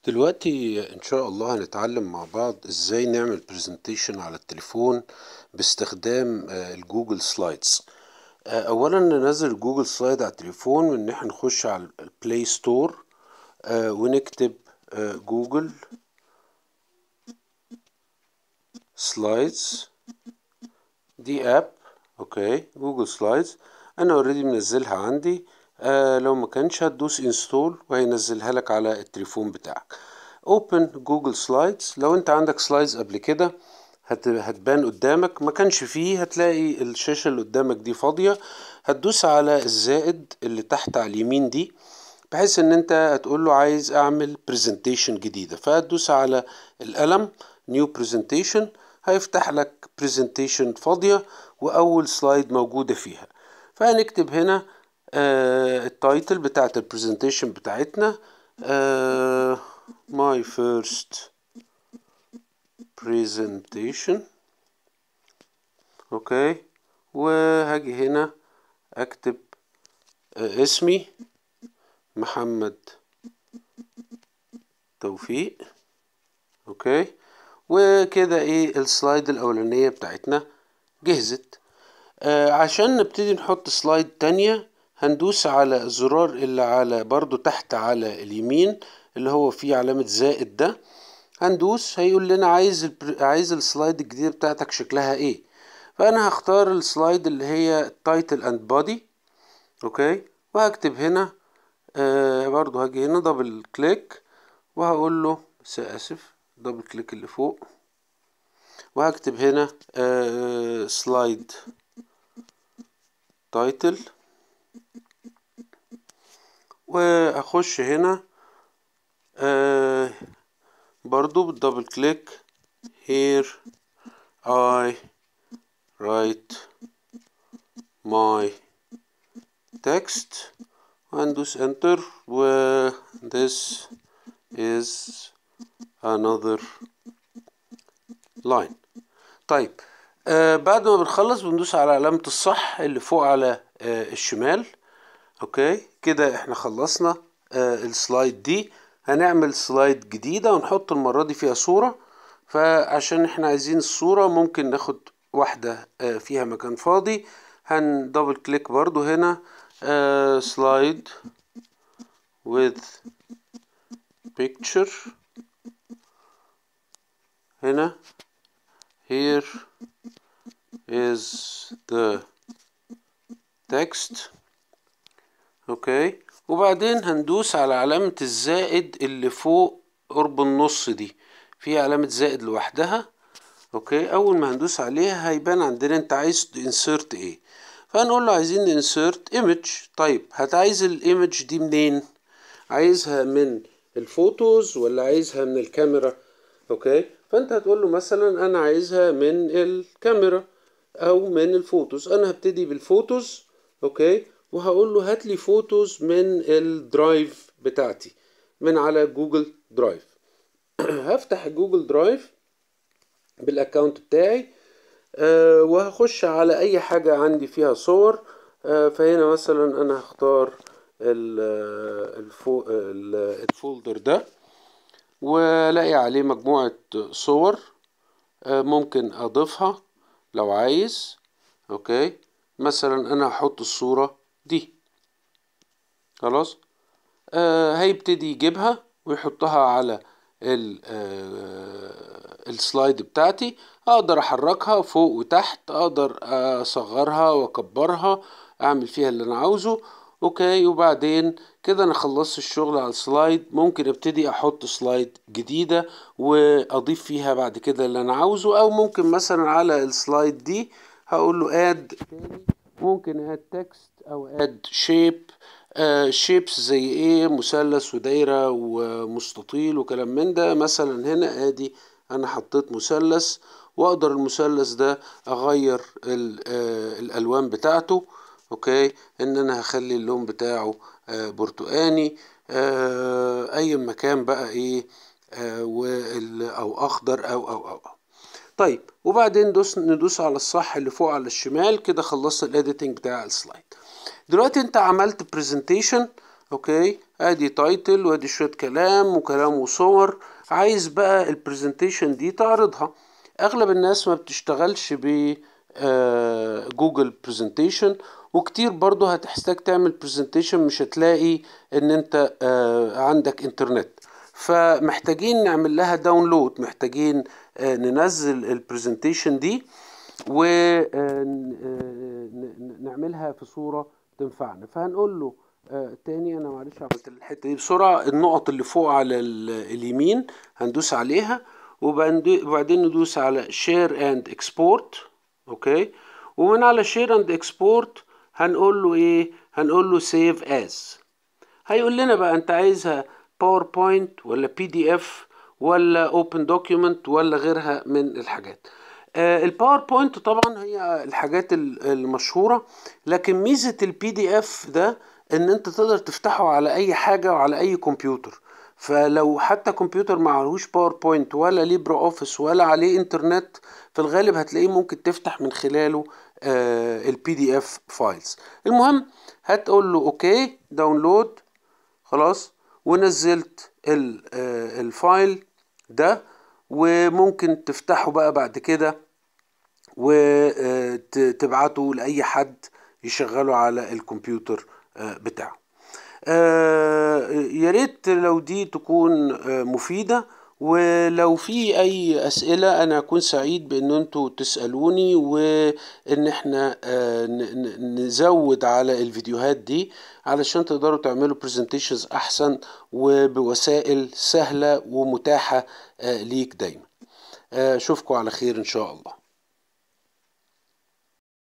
دلوقتي إن شاء الله هنتعلم مع بعض إزاي نعمل برزنتيشن على التليفون باستخدام آه، الجوجل سلايدز آه، أولا ننزل جوجل سلايد على التليفون وإن احنا نخش على البلاي ستور آه، ونكتب آه، جوجل سلايدز دي اب اوكي جوجل سلايدز انا اوريدي منزلها عندي آه لو ما كانش هتدوس انستول وهينزلها لك على التليفون بتاعك اوبن جوجل سلايدز لو انت عندك سلايدز قبل كده هت... هتبان قدامك ما كانش فيه هتلاقي الشاشة اللي قدامك دي فاضية هتدوس على الزائد اللي تحت على اليمين دي بحيث ان انت هتقول له عايز اعمل برزنتيشن جديدة فهتدوس على القلم نيو برزنتيشن هيفتح لك برزنتيشن فاضية واول سلايد موجودة فيها فهنكتب هنا آه التايتل بتاعت البرزنتيشن بتاعتنا آه my first presentation اوكي وهاجي هنا اكتب آه اسمي محمد توفيق اوكي وكده ايه السلايد الاولانية بتاعتنا جهزت آه عشان نبتدي نحط سلايد تانية هندوس على الزرار اللي على برضو تحت على اليمين اللي هو فيه علامة زائد ده هندوس هيقول لنا عايز البر... عايز السلايد الجديدة بتاعتك شكلها ايه فانا هختار السلايد اللي هي تايتل اند بودي اوكي وهكتب هنا آه برضو هاجي هنا دبل كليك وهقول له اسف دبل كليك اللي فوق وهكتب هنا آه سلايد تايتل واخش هنا آه برضو بالدبل كليك here I write my text وهندوس enter و this is another line طيب آه بعد ما بنخلص بندوس على علامة الصح اللي فوق على آه الشمال اوكي كده احنا خلصنا آه السلايد دي هنعمل سلايد جديدة ونحط المرة دي فيها صورة فعشان احنا عايزين الصورة ممكن ناخد واحدة آه فيها مكان فاضي هندبل كليك برضو هنا آه سلايد with picture هنا here is the text اوكي وبعدين هندوس على علامة الزائد اللي فوق قرب النص دي في علامة زائد لوحدها اوكي اول ما هندوس عليها هيبان عندنا انت عايز انسيرت ايه فهنقول له عايزين انسيرت ايمج طيب هتعايز الايمج دي منين عايزها من الفوتوز ولا عايزها من الكاميرا اوكي فانت هتقول له مثلا انا عايزها من الكاميرا او من الفوتوز انا هبتدي بالفوتوز اوكي وهقول له هات لي فوتوز من الدرايف بتاعتي من على جوجل درايف هفتح جوجل درايف بالاكونت بتاعي أه وهخش على اي حاجة عندي فيها صور أه فهنا مثلا انا هختار الفو الفولدر ده والاقي عليه مجموعة صور أه ممكن اضيفها لو عايز اوكي مثلا انا هحط الصورة دي خلاص آه هيبتدي يجيبها ويحطها على آه السلايد بتاعتي اقدر احركها فوق وتحت اقدر اصغرها واكبرها اعمل فيها اللي انا عاوزه اوكي وبعدين كده انا خلصت الشغل على السلايد ممكن ابتدي احط سلايد جديدة واضيف فيها بعد كده اللي انا عاوزه او ممكن مثلا على السلايد دي هقول له اد ممكن اد تكست او اد شيب شيبس زي ايه مثلث ودايرة ومستطيل وكلام من ده مثلا هنا ادي انا حطيت مثلث واقدر المثلث ده اغير الالوان بتاعته اوكي ان انا هخلي اللون بتاعه آه برتقاني آه اي مكان بقى ايه آه او اخضر او او او طيب وبعدين دوس ندوس على الصح اللي فوق على الشمال كده خلصت الايديتنج بتاع السلايد دلوقتي انت عملت برزنتيشن اوكي ادي تايتل وادي شويه كلام وكلام وصور عايز بقى البرزنتيشن دي تعرضها اغلب الناس ما بتشتغلش ب جوجل برزنتيشن وكتير برضو هتحتاج تعمل برزنتيشن مش هتلاقي ان انت آه عندك انترنت فمحتاجين نعمل لها داونلود محتاجين آه ننزل البرزنتيشن دي ونعملها في صورة تنفعنا فهنقول له آه تاني انا معلش عملت الحته دي بسرعه النقط اللي فوق على اليمين هندوس عليها وبعدين ندوس على شير اند اكسبورت اوكي ومن على شير اند اكسبورت هنقول له ايه هنقول له سيف از هيقول لنا بقى انت عايزها باوربوينت ولا بي دي اف ولا اوبن دوكيومنت ولا غيرها من الحاجات آه الباوربوينت طبعا هي الحاجات المشهوره لكن ميزه البي دي اف ده ان انت تقدر تفتحه على اي حاجه وعلى اي كمبيوتر فلو حتى كمبيوتر معهوش باوربوينت ولا ليبرا اوفيس ولا عليه انترنت في الغالب هتلاقيه ممكن تفتح من خلاله البي دي اف فايلز المهم هتقول له اوكي داونلود خلاص ونزلت الفايل ده وممكن تفتحه بقى بعد كده وتبعته لأي حد يشغله على الكمبيوتر بتاعه يا ريت لو دي تكون مفيدة ولو في اي اسئلة انا اكون سعيد بان انتوا تسألوني وان احنا نزود على الفيديوهات دي علشان تقدروا تعملوا برزنتيشنز احسن وبوسائل سهلة ومتاحة ليك دايما اشوفكم على خير ان شاء الله